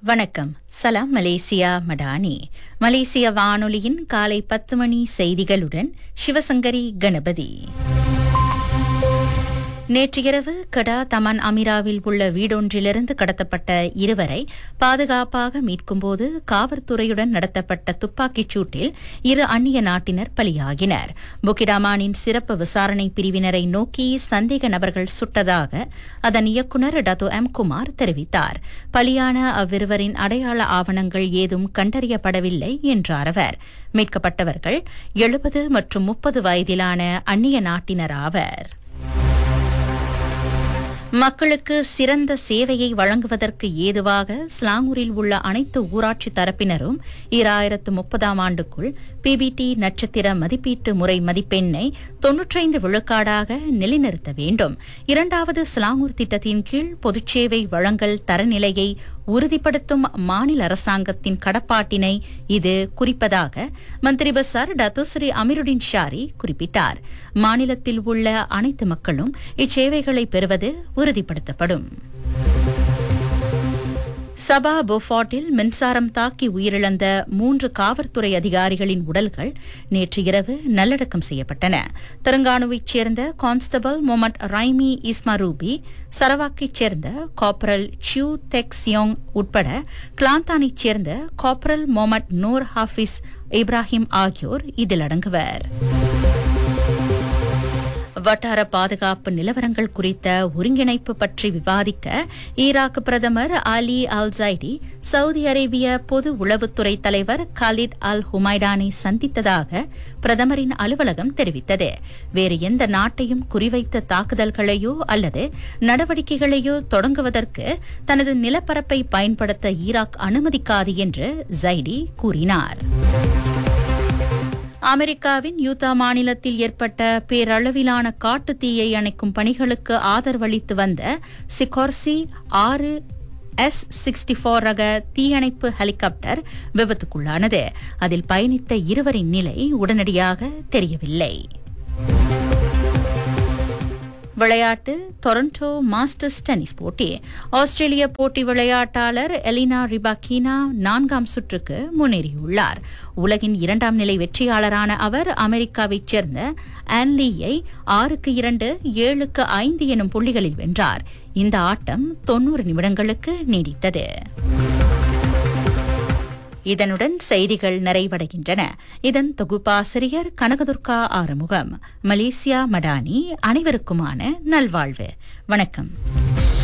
வணக்கம் சலாம் மலேசியா மடானி மலேசிய வானொலியின் காலை பத்து மணி செய்திகளுடன் சிவசங்கரி கணபதி நேற்று இரவு கடா தமன் அமிராவில் உள்ள வீடொன்றிலிருந்து கடத்தப்பட்ட இருவரை பாதுகாப்பாக மீட்கும்போது காவல்துறையுடன் நடத்தப்பட்ட துப்பாக்கிச் சூட்டில் இரு அந்நிய நாட்டினர் பலியாகினர் புக்கிடாமானின் சிறப்பு விசாரணை பிரிவினரை நோக்கி சந்தேக நபர்கள் சுட்டதாக அதன் இயக்குநர் டத்து எம் குமார் தெரிவித்தார் பலியான அவ்விருவரின் அடையாள ஆவணங்கள் ஏதும் கண்டறியப்படவில்லை என்றார் அவர் மீட்கப்பட்டவர்கள் எழுபது மற்றும் முப்பது வயதிலான அந்நிய நாட்டினர் ஆவர் மக்களுக்கு சிறந்த சேவையை வழங்குவதற்கு ஏதுவாக ஸ்லாங்கூரில் உள்ள அனைத்து ஊராட்சி தரப்பினரும் ஈராயிரத்து முப்பதாம் ஆண்டுக்குள் பிபிடி நட்சத்திர மதிப்பீட்டு முறை மதிப்பெண்ணை தொன்னூற்றைந்து விழுக்காடாக நிலைநிறுத்த வேண்டும் இரண்டாவது ஸ்லாங்கூர் திட்டத்தின் கீழ் பொதுச்சேவை வழங்கல் தரநிலையை உறுதிப்படுத்தும் மாநில அரசாங்கத்தின் கடப்பாட்டினை இது குறிப்பதாக மந்திரி பசார் டத்துஸ்ரீ அமீருடின் ஷாரி குறிப்பிட்டார் மாநிலத்தில் உள்ள அனைத்து மக்களும் இச்சேவைகளை பெறுவது உறுதிப்படுத்தப்படும் சபா போஃபாட்டில் மின்சாரம் தாக்கி உயிரிழந்த மூன்று காவல்துறை அதிகாரிகளின் உடல்கள் நேற்று இரவு நல்லடக்கம் செய்யப்பட்டன தெலங்கானுவைச் சேர்ந்த கான்ஸ்டபிள் மொமட் ரைமி இஸ்மாரூபி சரவாக்கைச் சேர்ந்த காப்ரல் சியூ தெக் சியோங் உட்பட கிளாந்தானைச் சேர்ந்த corporal Mohd Nur Hafiz Ibrahim ஆகியோர் இதில் அடங்குவர் வட்டார பாதுகாப்பு நிலவரங்கள் குறித்த ஒருங்கிணைப்பு பற்றி விவாதிக்க ஈராக் பிரதமர் அலி அல் ஜைடி சவுதி அரேபிய பொது உளவுத்துறை தலைவர் காலித் அல் ஹுமைடானை சந்தித்ததாக பிரதமரின் அலுவலகம் தெரிவித்தது வேறு எந்த நாட்டையும் குறிவைத்த தாக்குதல்களையோ அல்லது நடவடிக்கைகளையோ தொடங்குவதற்கு தனது நிலப்பரப்பை பயன்படுத்த ஈராக் அனுமதிக்காது என்று ஜைடி கூறினார் அமெரிக்காவின் யூதா மாநிலத்தில் ஏற்பட்ட பேரளவிலான காட்டு தீயை அணைக்கும் பணிகளுக்கு ஆதரவளித்து வந்த சிகோர்சி ஆறு எஸ் சிக்ஸ்டி போர் ரக தீயணைப்பு ஹெலிகாப்டர் விபத்துக்குள்ளானது அதில் பயணித்த இருவரின் நிலை உடனடியாக தெரியவில்லை விளையாட்டு டொரண்டோ மாஸ்டர்ஸ் டென்னிஸ் போட்டி ஆஸ்திரேலிய போட்டி விளையாட்டாளர் எலினா ரிபாக்கினா நான்காம் சுற்றுக்கு முன்னேறியுள்ளார் உலகின் இரண்டாம் நிலை வெற்றியாளரான அவர் அமெரிக்காவைச் சேர்ந்த ஆன்லீயை ஆறுக்கு இரண்டு ஏழுக்கு ஐந்து எனும் புள்ளிகளில் வென்றார் இந்த ஆட்டம் தொன்னூறு நிமிடங்களுக்கு நீடித்தது இதனுடன் செய்திகள் நிறைவடைகின்றன இதன் தொகுப்பாசிரியர் கனகதுர்கா ஆறுமுகம் மலேசியா மடானி அனைவருக்குமான நல்வாழ்வு வணக்கம்